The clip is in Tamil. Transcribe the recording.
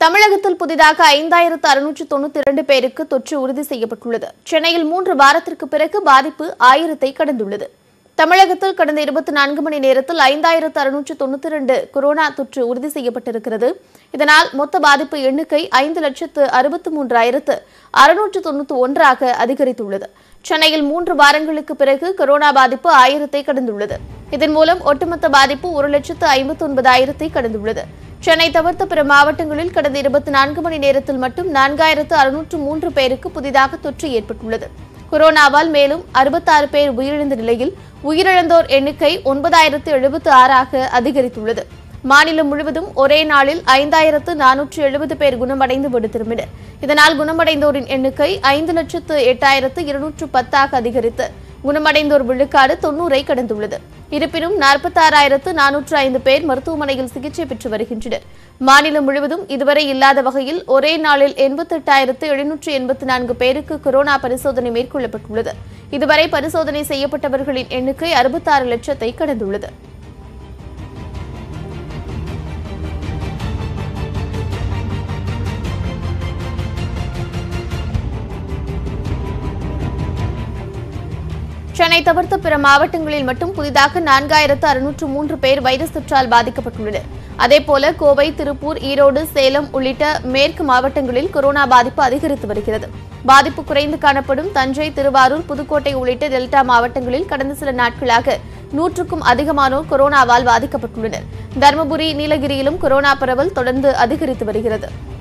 தமிழகத்தில் புதிதாக ஐந்தாயிரத்து அறுநூற்று தொண்ணூத்தி இரண்டு பேருக்கு தொற்று உறுதி செய்யப்பட்டுள்ளது சென்னையில் மூன்று வாரத்திற்கு பிறகு பாதிப்பு ஆயிரத்தை கடந்துள்ளது தமிழகத்தில் கடந்த இருபத்தி நான்கு மணி நேரத்தில் ஐந்தாயிரத்து அறுநூற்று தொண்ணூத்தி இரண்டு கொரோனா தொற்று உறுதி செய்யப்பட்டிருக்கிறது இதனால் மொத்த பாதிப்பு எண்ணிக்கை ஐந்து லட்சத்து அறுபத்து மூன்றாயிரத்து அறுநூற்று தொண்ணூத்தி ஒன்றாக அதிகரித்துள்ளது சென்னையில் மூன்று வாரங்களுக்கு பிறகு கொரோனா பாதிப்பு ஆயிரத்தை கடந்துள்ளது இதன் மூலம் ஒட்டுமொத்த பாதிப்பு ஒரு லட்சத்து ஐம்பத்தி ஒன்பதாயிரத்தை கடந்துள்ளது சென்னை தவிர்த்த பிற மாவட்டங்களில் கடந்த இருபத்தி நான்கு மணி நேரத்தில் மட்டும் நான்காயிரத்து அறுநூற்று மூன்று பேருக்கு புதிதாக தொற்று ஏற்பட்டுள்ளது கொரோனாவால் மேலும் அறுபத்தாறு பேர் உயிரிழந்த நிலையில் உயிரிழந்தோர் எண்ணிக்கை ஒன்பதாயிரத்து எழுபத்து ஆறாக அதிகரித்துள்ளது மாநிலம் முழுவதும் ஒரே நாளில் ஐந்தாயிரத்து நானூற்று எழுபது பேர் குணமடைந்து வீடு திரும்பினர் இதனால் குணமடைந்தோரின் எண்ணிக்கை ஐந்து லட்சத்து எட்டாயிரத்து இருநூற்று பத்தாக அதிகரித்து குணமடைந்தோர் விழுக்காடு தொன்னூறை கடந்துள்ளது இருப்பினும் நாற்பத்தாறாயிரத்து நானூற்று ஐந்து பேர் மருத்துவமனையில் சிகிச்சை பெற்று வருகின்றனர் மாநிலம் முழுவதும் இதுவரை இல்லாத வகையில் ஒரே நாளில் எண்பத்தெட்டாயிரத்து எழுநூற்று எண்பத்தி நான்கு பேருக்கு கொரோனா பரிசோதனை மேற்கொள்ளப்பட்டுள்ளது இதுவரை பரிசோதனை செய்யப்பட்டவர்களின் எண்ணிக்கை அறுபத்தாறு லட்சத்தை கடந்துள்ளது சென்னை தவிர்த்த பிற மாவட்டங்களில் மட்டும் புதிதாக நான்காயிரத்து அறுநூற்று மூன்று பேர் வைரஸ் தொற்றால் பாதிக்கப்பட்டுள்ளனர் அதேபோல கோவை திருப்பூர் ஈரோடு சேலம் உள்ளிட்ட மேற்கு மாவட்டங்களில் கொரோனா பாதிப்பு அதிகரித்து வருகிறது பாதிப்பு குறைந்து காணப்படும் தஞ்சை திருவாரூர் புதுக்கோட்டை உள்ளிட்ட டெல்டா மாவட்டங்களில் கடந்த சில நாட்களாக நூற்றுக்கும் அதிகமானோர் கொரோனாவால் பாதிக்கப்பட்டுள்ளனர் தருமபுரி நீலகிரியிலும் கொரோனா பரவல் தொடர்ந்து அதிகரித்து வருகிறது